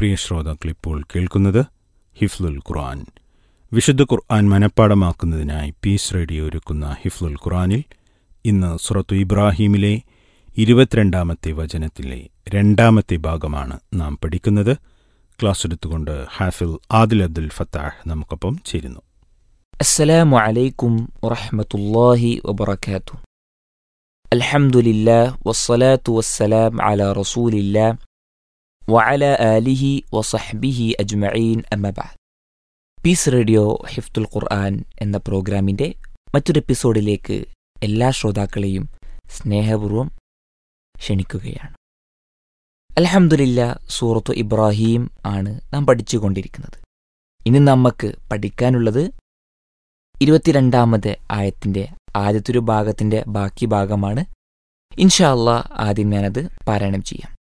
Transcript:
പ്രിയ ശ്രോതാക്കൾ ഇപ്പോൾ കേൾക്കുന്നത് ഹിഫ്ലുൽ ഖുർആൻ വിശുദ്ധ ഖുർആൻ മനഃപ്പാടമാക്കുന്നതിനായി പീസ് റേഡിയോ ഒരുക്കുന്ന ഹിഫ്ലുൽ ഖുർആനിൽ ഇന്ന് സുറത്തു ഇബ്രാഹീമിലെ ഇരുപത്തിരണ്ടാമത്തെ വചനത്തിലെ രണ്ടാമത്തെ ഭാഗമാണ് നാം പഠിക്കുന്നത് ക്ലാസ് എടുത്തുകൊണ്ട് ഹാഫിൽ ആദിൽ അബ്ദുൽ ഫത്താഹ് നമുക്കൊപ്പം ചേരുന്നു السلام عليكم ورحمة الله وبركاته الحمد لله والصلاة والسلام على رسول الله وعلى آله وصحبه أجمعين أما بعد പീസ് റേഡിയോ ഹിഫ്തുൽ ഖുർആൻ എന്ന പ്രോഗ്രാമിൻ്റെ മറ്റൊരു എപ്പിസോഡിലേക്ക് എല്ലാ ശ്രോതാക്കളെയും സ്നേഹപൂർവ്വം ക്ഷണിക്കുകയാണ് അൽഹംദുലില്ല സൂറത്തു ഇബ്രാഹിം ആണ് നാം പഠിച്ചുകൊണ്ടിരിക്കുന്നത് ഇനി നമുക്ക് പഠിക്കാനുള്ളത് ഇരുപത്തിരണ്ടാമത് ആയത്തിന്റെ ആദ്യത്തെ ഒരു ഭാഗത്തിന്റെ ബാക്കി ഭാഗമാണ് ഇൻഷാ അള്ളാ ആദ്യം ഞാനത് പാരായണം ചെയ്യാം